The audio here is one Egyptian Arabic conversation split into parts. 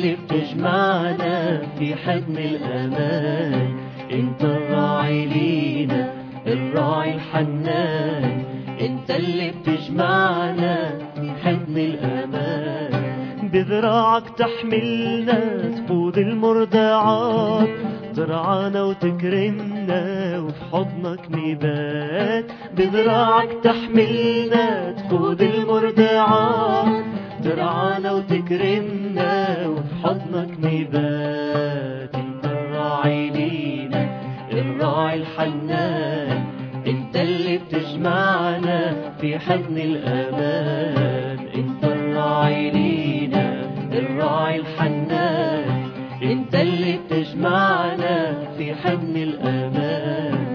اللي بتجمعنا في حضن الأمان انت الراعي لينا الراعي الحنان انت اللي بتجمعنا في حضن الأمان بذراعك تحملنا تقود المرضعات ترعانا وتكرمنا وفي حضنك نبات بذراعك تحملنا تقود المرضعات ترعانا وتكرمنا وفي حضنك نبات انت الراعي لينا الراعي الحنان انت اللي بتجمعنا في حضن الامان انت الراعي لينا الراعي الحنان انت اللي بتجمعنا في حضن الامان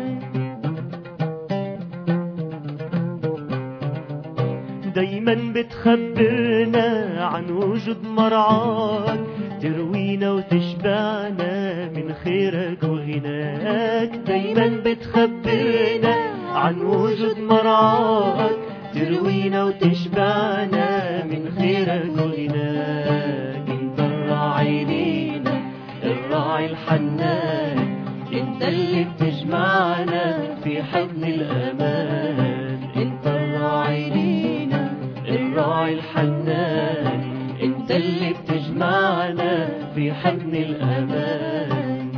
دايما بتخبرنا عن وجود مرعاك تروينا وتشبعنا من خيرك وغناك دايما بتخبرنا عن وجود مرعاك تروينا وتشبعنا من خيرك وغناك انت الراعي لينا الراعي الحنان انت اللي بتجمعنا في حضن الامان انت الراعي لينا الراعي الحنان انت اللي بتجمعنا في حضن الامان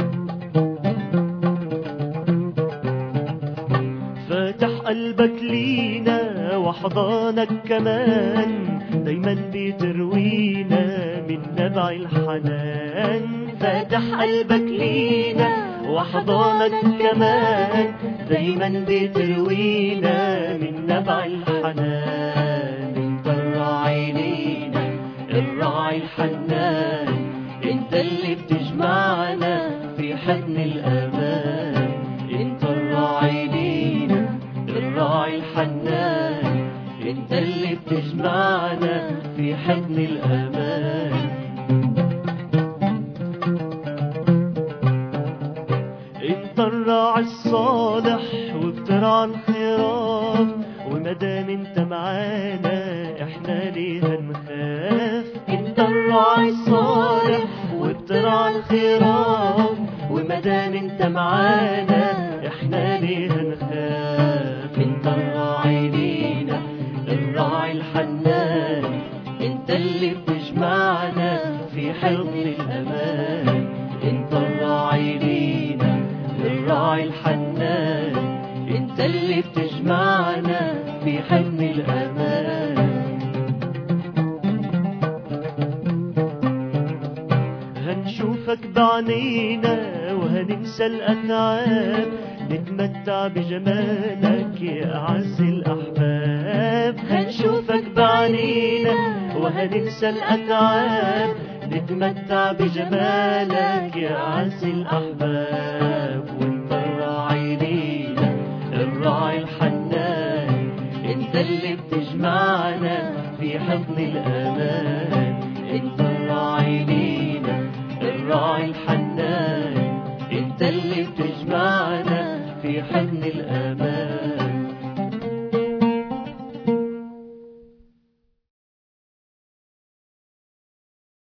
فاتح قلبك لينا وحضانك كمان دايما بتروينا من نبع الحنان فاتح قلبك لينا وحضانك كمان دايما بتروينا من نبع الحنان انت الراعي لينا الراعي الحنان انت اللي بتجمعنا في حضن الامان انت الراعي لينا الراعي الحنان انت اللي بتجمعنا في حضن الامان انت الراعي الصالح وبترعى الخراف ومادام انت معانا احنا ليه هنخاف انت الراعي الصالح وبترعى الخراف ومادام انت معانا احنا ليه هنخاف انت الراعي لينا الراعي الحنان انت اللي بتجمعنا في حضن الامان انت الراعي لينا الراعي الحنان انت اللي بتجمعنا في حضن الامان هنشوفك بعنينا وهننسى الأتعاب نتمتع بجمالك يا أعز الأحباب هنشوفك بعنينا وهننسى الأتعاب نتمتع بجمالك يا أعز الأحباب وانت الراعي لينا الراعي الحنان انت اللي بتجمعنا في حضن الأمان